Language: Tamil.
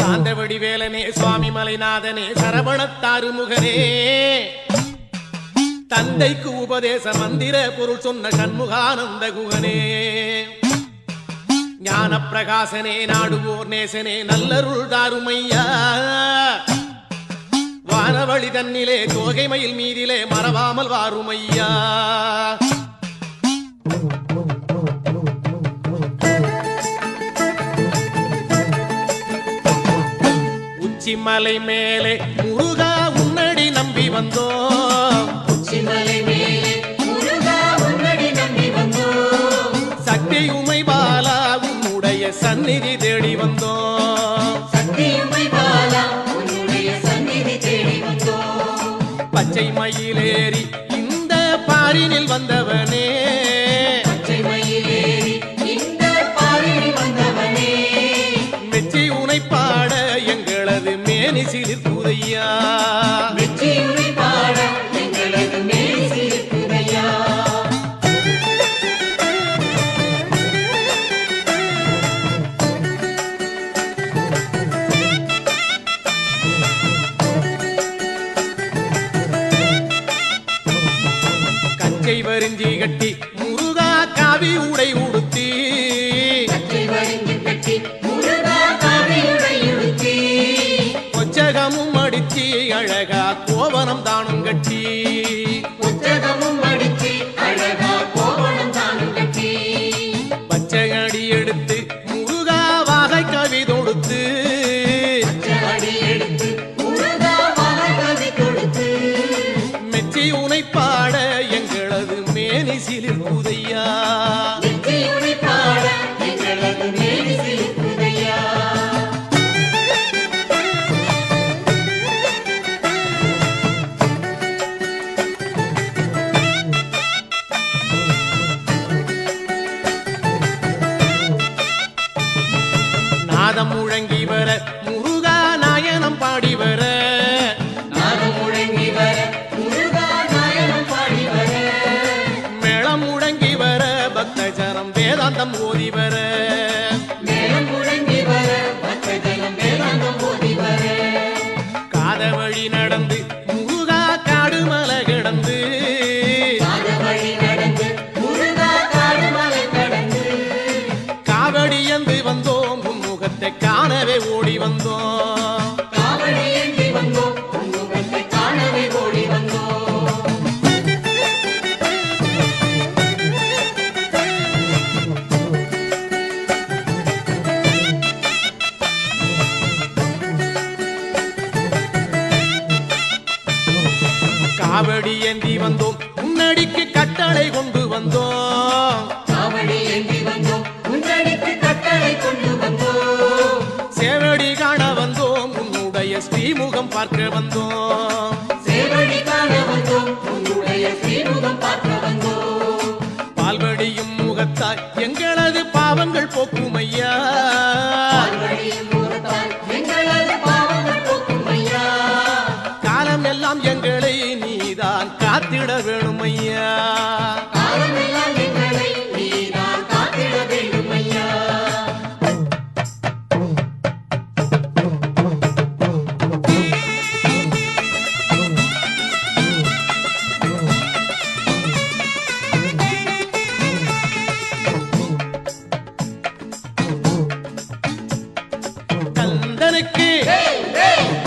சாந்த வடிவேலனே சுவாமி மலைநாதனே சரவணத்தாறு முகனே தந்தைக்கு உபதேச மந்திர பொருள் சொன்ன சண்முகானந்த குகனே ஞான பிரகாசனே நாடுவோர் நேசனே நல்லருள் தாருமையா வானவழி தன்னிலே தோகை மயில் மீதிலே மறவாமல் வாருமையா உச்சிமலை மேலே முருகா உன்னடி நம்பி வந்தோம் உச்சிமலை மேலே முருகா உன்னடி நம்பி வந்தோம் சக்தி உமை பாலா உன்னுடைய சந்நிதி தேடி வந்தோம் சக்தியுமை பாலா உன்னுடைய சந்நிதி தேடி வந்தோம் பச்சை மயிலேறி இந்த பாரினில் வந்தவனே பச்சை மயிலேறி இந்த பாரில் வந்தவனே மெச்சி உனை பாட எங்களது மேனி சிலிர்க்குதையா வெற்றியுமை பாட எங்களது மேல் சிரிக்குதையா கச்சை வரிஞ்சி கட்டி முருகா காவி உடை உடுத்தி பச்சை வரிந்து கட்டி முருகா காவியுடை உடுத்தி கொச்சகமும் அடிச்சி அழகா கோவனம் தானும் கட்டி புத்தகமும் அடித்து அழகா கோவணம் தானும் கட்டி பச்சை அடி எடுத்து முருகா வாகை கவி தொடுத்து அடி எடுத்து முருகா மகதி கொடுத்து மெச்சி உனை பாட எங்களது மேனி சிலிர்க்குதையா வெற்றியுமை பாட எங்களது மேல் சிரிக்குதையா நாதம் முழங்கி வர முருகா நாயனம் பாடி வர நாதம் முழங்கி வர முருகா நாயனம் பாடி வர மேளம் முழங்கி வர பக்த ஜனம் வேதாந்தம் ஓதி வர மேளம் முழங்கி வர பக்தஜனம் வேதாந்தம் ஓதி வர காத வழி நடந்து முருகா காடு மலை கிடந்து காத வழி நடந்து முருகா காடு மலை கடந்து காவடி என்று வந்தோம் உன் முகத்தை காணவே ஓடி வந்தோம் காவடி ஏந்தி வந்தோம் உன் முகத்தை காணவே ஓடி வந்தோம் காவடி ஏந்தி வந்தோம் முன்னடிக்கு கட்டளை கொண்டு வந்தோம் காவடி ஏந்தி வந்தோம் முன்னடிக்கு கட்டளை கொண்டு வந்தோம் சேவடி காண வந்தோம் உன்னுடைய ஸ்ரீமுகம் பார்க்க வந்தோம் சேவடி காண வந்தோம் உன்னுடைய ஸ்ரீமுகம் பார்க்க வந்தோம் பால்வடியும் முகத்தாய் எங்களது பாவங்கள் போக்கும் ஐயா பால்வழியும் முகத்தால் எங்களது பாவங்கள் போக்கும் ஐயா காலம் எல்லாம் எங்களை நீதான் காத்திட வேணும் ஐயா காலமெல்லாம் எங்களை நீதான் காத்திட வேண்டும் ஐயா கந்தனுக்கு